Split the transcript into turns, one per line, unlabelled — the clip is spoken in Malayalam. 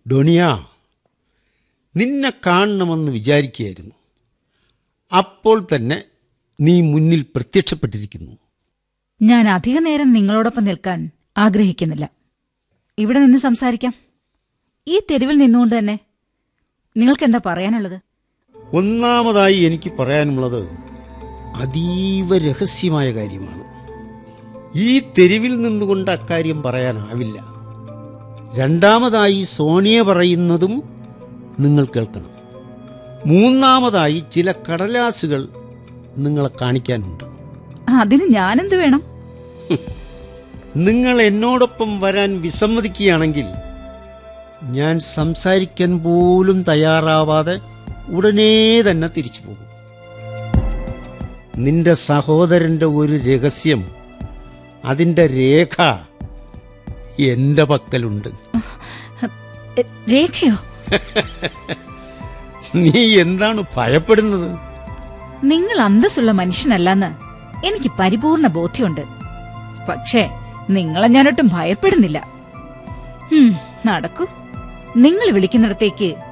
ഡൊണിയ നിന്നെ കാണണമെന്ന് വിചാരിക്കുകയായിരുന്നു അപ്പോൾ തന്നെ നീ മുന്നിൽ പ്രത്യക്ഷപ്പെട്ടിരിക്കുന്നു
ഞാൻ അധിക നേരം നിങ്ങളോടൊപ്പം നിൽക്കാൻ ആഗ്രഹിക്കുന്നില്ല ഇവിടെ നിന്ന് സംസാരിക്കാം ഈ തെരുവിൽ നിന്നുകൊണ്ട് തന്നെ നിങ്ങൾക്ക് എന്താ പറയാനുള്ളത്
ഒന്നാമതായി എനിക്ക് പറയാനുള്ളത് അതീവ രഹസ്യമായ കാര്യമാണ് ഈ തെരുവിൽ നിന്നുകൊണ്ട് അക്കാര്യം പറയാനാവില്ല രണ്ടാമതായി സോണിയ പറയുന്നതും നിങ്ങൾ കേൾക്കണം മൂന്നാമതായി ചില കടലാസുകൾ നിങ്ങളെ കാണിക്കാനുണ്ട്
അതിന് ഞാനെന്ത് വേണം
നിങ്ങൾ എന്നോടൊപ്പം വരാൻ വിസമ്മതിക്കുകയാണെങ്കിൽ ഞാൻ സംസാരിക്കാൻ പോലും തയ്യാറാവാതെ ഉടനെ തന്നെ തിരിച്ചു പോകും നിന്റെ സഹോദരന്റെ ഒരു രഹസ്യം അതിന്റെ രേഖ എന്റെ പക്കലുണ്ട്
എ, രേഖയോ
നീ എന്താണ് ഭയപ്പെടുന്നത്
നിങ്ങൾ അന്തസ്സുള്ള മനുഷ്യനല്ലെന്ന് എനിക്ക് പരിപൂർണ ബോധ്യമുണ്ട് പക്ഷേ നിങ്ങളെ ഞാനൊട്ടും ഭയപ്പെടുന്നില്ല ഹും, നടക്കൂ നിങ്ങൾ വിളിക്കുന്നിടത്തേക്ക്